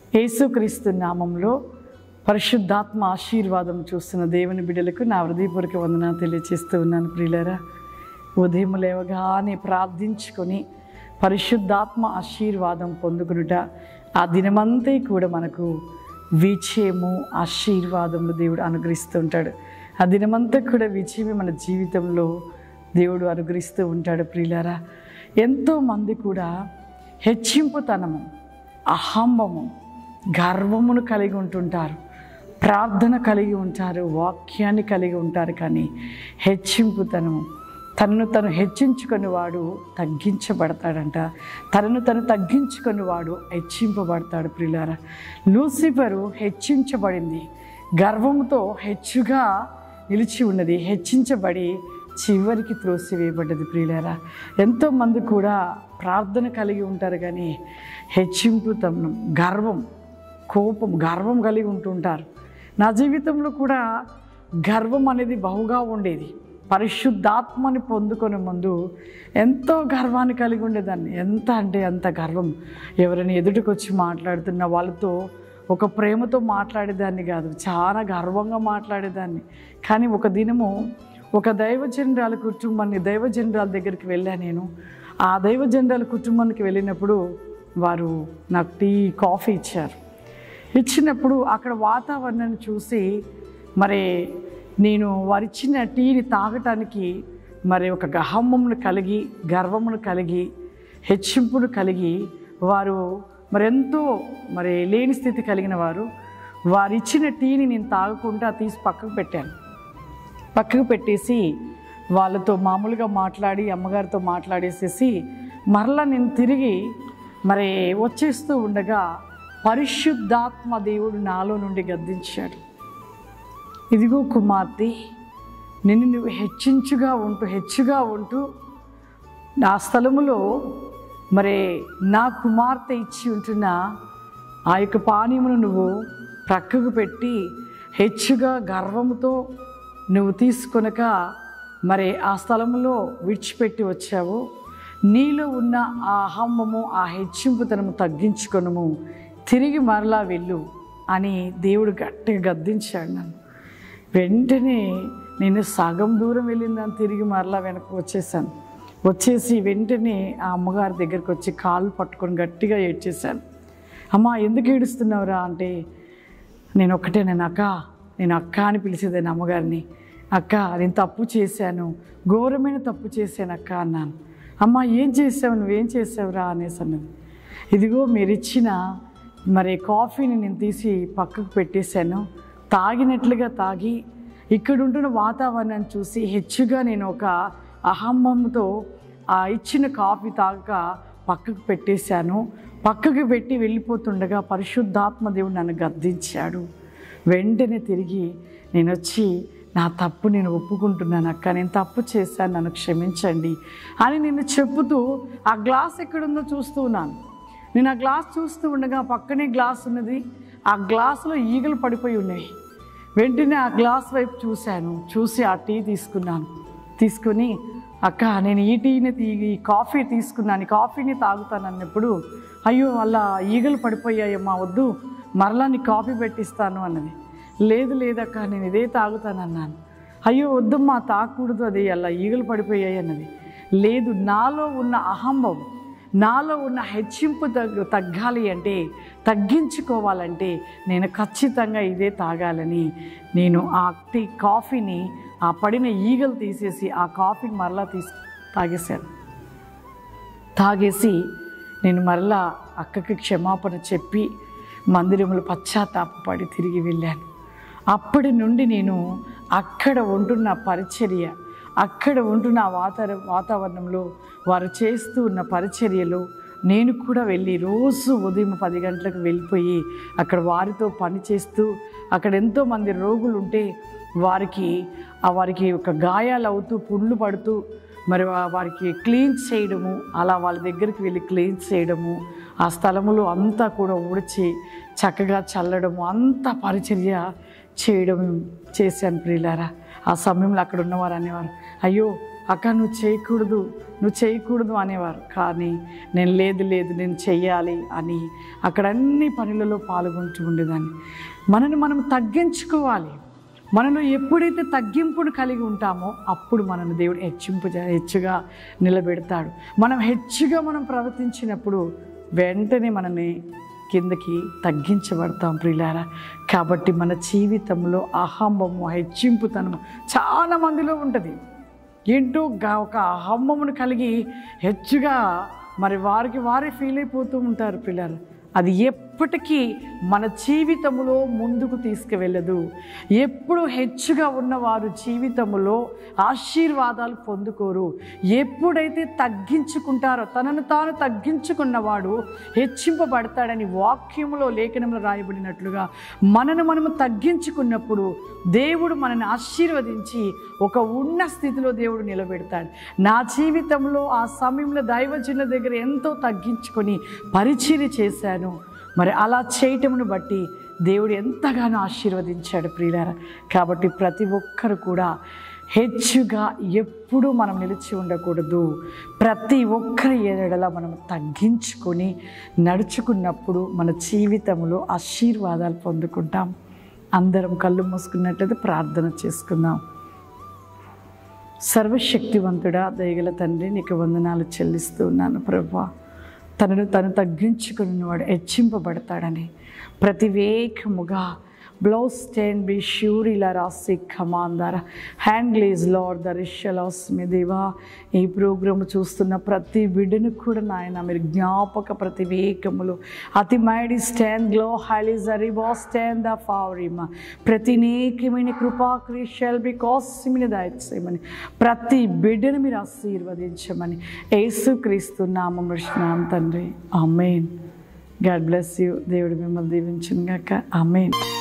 యేసుక్రీస్తు నామంలో పరిశుద్ధాత్మ ఆశీర్వాదం చూస్తున్న దేవుని బిడ్డలకు నా హృదయపూర్వక వందన తెలియజేస్తూ ఉన్నాను ప్రియులరా ఉదయం లేవగానే ప్రార్థించుకొని పరిశుద్ధాత్మ ఆశీర్వాదం పొందుకునుట ఆ దినమంతా కూడా మనకు విజయము ఆశీర్వాదము దేవుడు అనుగ్రహిస్తూ ఉంటాడు ఆ దినమంతా కూడా విజయమే మన జీవితంలో దేవుడు అనుగ్రహిస్తూ ఉంటాడు ప్రియులారా ఎంతోమంది కూడా హెచ్చింపుతనము అహంభము గర్వమును కలిగి ఉంటుంటారు ప్రార్థన కలిగి ఉంటారు వాక్యాన్ని కలిగి ఉంటారు కానీ హెచ్చింపుతనము తనను తను హెచ్చించుకొని వాడు తగ్గించబడతాడంట తనను తను తగ్గించుకొని వాడు హెచ్చింపబడతాడు ప్రియులారా లూసిఫరు హెచ్చించబడింది గర్వముతో హెచ్చుగా నిలిచి ఉన్నది హెచ్చించబడి చివరికి త్రోసివేయబడ్డది ప్రియులారా ఎంతోమంది కూడా ప్రార్థన కలిగి ఉంటారు కానీ హెచ్చింపుతనం గర్వం కోపం గర్వం కలిగి ఉంటుంటారు నా జీవితంలో కూడా గర్వం అనేది బహుగా ఉండేది పరిశుద్ధాత్మని పొందుకొని ముందు ఎంతో గర్వాన్ని కలిగి ఉండేదాన్ని ఎంత అంటే అంత గర్వం ఎవరైనా ఎదుటికి వచ్చి మాట్లాడుతున్న వాళ్ళతో ఒక ప్రేమతో మాట్లాడేదాన్ని కాదు చాలా గర్వంగా మాట్లాడేదాన్ని కానీ ఒక దినము ఒక దైవజనరాల కుటుంబాన్ని దైవజనరాల దగ్గరికి వెళ్ళాను నేను ఆ దైవజనరాల కుటుంబానికి వెళ్ళినప్పుడు వారు నాకు టీ కాఫీ ఇచ్చారు ఇచ్చినప్పుడు అక్కడ వాతావరణాన్ని చూసి మరి నేను వారిచ్చిన టీని తాగటానికి మరి ఒక గహమ్మమును కలిగి గర్వమును కలిగి హెచ్చింపును కలిగి వారు మరి ఎంతో మరి లేని స్థితి కలిగిన వారు వారిచ్చిన టీని నేను తాగకుండా తీసి పక్కకు పెట్టాను పక్కకు పెట్టేసి వాళ్ళతో మామూలుగా మాట్లాడి అమ్మగారితో మాట్లాడేసేసి మరలా నేను తిరిగి మరి వచ్చేస్తూ ఉండగా పరిశుద్ధాత్మ దేవుడు నాలో నుండి గద్దించాడు ఇదిగో కుమార్తె నిన్ను నువ్వు హెచ్చించుగా ఉంటూ హెచ్చుగా ఉంటూ నా స్థలములో మరి నా కుమార్తె ఇచ్చి ఉంటున్న ఆ యొక్క పానీయమును నువ్వు ప్రక్కకు పెట్టి హెచ్చుగా గర్వముతో నువ్వు తీసుకొనక మరి ఆ స్థలంలో విడిచిపెట్టి వచ్చావు నీలో ఉన్న ఆ అహమ్మము ఆ హెచ్చింపుతనము తగ్గించుకొనము తిరిగి మరలా వెళ్ళు అని దేవుడు గట్టిగా గద్దించాడు నన్ను వెంటనే నేను సగం దూరం వెళ్ళిందని తిరిగి మరలా వెనక్కి వచ్చేసాను వచ్చేసి వెంటనే ఆ అమ్మగారి దగ్గరికి వచ్చి కాళ్ళు పట్టుకొని గట్టిగా ఏడ్చేశాను అమ్మ ఎందుకు ఏడుస్తున్నావురా అంటే నేను ఒక్కటే నేను అక్క నేను అక్క అని పిలిచేదాన్ని అమ్మగారిని అక్క నేను తప్పు చేశాను ఘోరమైన తప్పు చేశాను అక్క అన్నాను అమ్మ ఏం చేసావు నువ్వేం చేసావురా అనేసి అన్నది ఇదిగో మీరు ఇచ్చిన మరి కాఫీని నేను తీసి పక్కకు పెట్టేశాను తాగినట్లుగా తాగి ఇక్కడ ఉంటున్న వాతావరణాన్ని చూసి హెచ్చుగా నేను ఒక అహంభంతో ఆ ఇచ్చిన కాఫీ తాగక పక్కకు పెట్టేశాను పక్కకు పెట్టి వెళ్ళిపోతుండగా పరిశుద్ధాత్మ దేవుడు నన్ను గద్దించాడు వెంటనే తిరిగి నేను వచ్చి నా తప్పు నేను ఒప్పుకుంటున్నాను అక్క నేను తప్పు చేశాను నన్ను క్షమించండి అని నేను చెప్పుతూ ఆ గ్లాస్ ఎక్కడుందో చూస్తూ ఉన్నాను నేను ఆ గ్లాస్ చూస్తూ ఉండగా పక్కనే గ్లాస్ ఉన్నది ఆ గ్లాసులో ఈగలు పడిపోయి ఉన్నాయి వెంటనే ఆ గ్లాస్ వైపు చూశాను చూసి ఆ టీ తీసుకున్నాను తీసుకుని అక్క నేను ఈ టీని తీ ఈ కాఫీ తీసుకున్నాను ఈ కాఫీని తాగుతాను అన్నప్పుడు అయ్యో అలా ఈగలు పడిపోయాయమ్మా వద్దు మరలా నీ కాఫీ పెట్టిస్తాను అన్నది లేదు లేదక్క నేను ఇదే తాగుతాను అన్నాను అయ్యో వద్దమ్మా తాగకూడదు అది అలా ఈగలు పడిపోయాయి అన్నది లేదు నాలో ఉన్న అహంభం నాలో ఉన్న హెచ్చింపు తగ్గ తగ్గాలి అంటే తగ్గించుకోవాలంటే నేను ఖచ్చితంగా ఇదే తాగాలని నేను ఆ టీ కాఫీని ఆ పడిన ఈగలు తీసేసి ఆ కాఫీని మరలా తీసి తాగేశాను తాగేసి నేను మరలా అక్కకి క్షమాపణ చెప్పి మందిరంలో పశ్చాత్తాపడి తిరిగి వెళ్ళాను అప్పటి నుండి నేను అక్కడ ఉంటున్న పరిచర్య అక్కడ ఉంటున్న ఆ వాతావర వాతావరణంలో వారు చేస్తూ ఉన్న పరిచర్యలో నేను కూడా వెళ్ళి రోజు ఉదయం పది గంటలకు వెళ్ళిపోయి అక్కడ వారితో పని చేస్తూ అక్కడ ఎంతోమంది రోగులు ఉంటే వారికి ఆ వారికి ఒక గాయాలు అవుతూ పుండ్లు పడుతూ మరి వా- వారికి క్లీన్ చేయడము అలా వాళ్ళ దగ్గరికి వెళ్ళి క్లీన్ చేయడము ఆ స్థలములో అంతా కూడా ఊడ్చి చక్కగా చల్లడము అంత పరిచర్య చేయడం చేశాను ప్రియులారా ఆ సమయంలో అక్కడ ఉన్నవారు అనేవారు అయ్యో అక్క నువ్వు చేయకూడదు నువ్వు చేయకూడదు అనేవారు కానీ నేను లేదు లేదు నేను చెయ్యాలి అని అక్కడ అన్ని పనులలో పాల్గొంటూ ఉండేదాన్ని మనని మనం తగ్గించుకోవాలి మనలో ఎప్పుడైతే తగ్గింపును కలిగి ఉంటామో అప్పుడు మనను దేవుడు హెచ్చింపు చే- హెచ్చుగా నిలబెడతాడు మనం హెచ్చుగా మనం ప్రవర్తించినప్పుడు వెంటనే మనని కిందకి తగ్గించబడతాం ప్రియులారా కాబట్టి మన జీవితంలో అహంభము హెచ్చింపుతనము చాలా మందిలో ఉంటుంది ఏంటో గా- ఒక అహమ్మమును కలిగి హెచ్చుగా మరి వారికి వారే ఫీల్ అయిపోతూ ఉంటారు పిల్లలు అది ఎప్పటికీ మన జీవితంలో ముందుకు తీసుకువెళ్ళదు ఎప్పుడు హెచ్చుగా ఉన్నవారు జీవితంలో ఆశీర్వాదాలు పొందుకోరు ఎప్పుడైతే తగ్గించుకుంటారో తనను తాను తగ్గించుకున్నవాడు హెచ్చింపబడతాడని వాక్యములో లేఖనంలో రాయబడినట్లుగా మనను మనము తగ్గించుకున్నప్పుడు దేవుడు మనని ఆశీర్వదించి ఒక ఉన్న స్థితిలో దేవుడు నిలబెడతాడు నా జీవితంలో ఆ సమయంలో దైవజనుల దగ్గర ఎంతో తగ్గించుకొని పరిచర్య చేశాను మరి అలా చేయటమును బట్టి దేవుడు ఎంతగానో ఆశీర్వదించాడు ప్రియులారా కాబట్టి ప్రతి ఒక్కరు కూడా హెచ్చుగా ఎప్పుడూ మనం నిలిచి ఉండకూడదు ప్రతి ఒక్కరి ఎడల మనం తగ్గించుకొని నడుచుకున్నప్పుడు మన జీవితంలో ఆశీర్వాదాలు పొందుకుంటాం అందరం కళ్ళు మూసుకున్నట్లయితే ప్రార్థన చేసుకుందాం సర్వశక్తివంతుడా దయగల తండ్రి నీకు వందనాలు చెల్లిస్తూ ఉన్నాను ప్రభా తనను తను తగ్గించుకున్నవాడు హెచ్చింపబడతాడని ప్రతివేకముగా బ్లౌజ్ స్టాండ్ బి షూర్ ఇలా రాసి కమాందర్ హ్యాండ్లీజ్ లార్డ్ ద రిషలాస్ మీ దేవా ఈ ప్రోగ్రామ్ చూస్తున్న ప్రతి బిడ్డను కూడా నాయన మీరు జ్ఞాపక ప్రతివేకములు అతి మైడి స్టాండ్ గ్లో హైలీజ్ అరిబా స్టాండ్ ద ఫావరిమ ప్రతి నీకమైన కృపా క్రిషల్ బికాస్ మిని దయచేయమని ప్రతి బిడ్డను మీరు ఆశీర్వదించమని యేసుక్రీస్తు నామం నామ తండ్రి అమేన్ గాడ్ బ్లెస్ యూ దేవుడు మిమ్మల్ని దీవించిన గాక అమేన్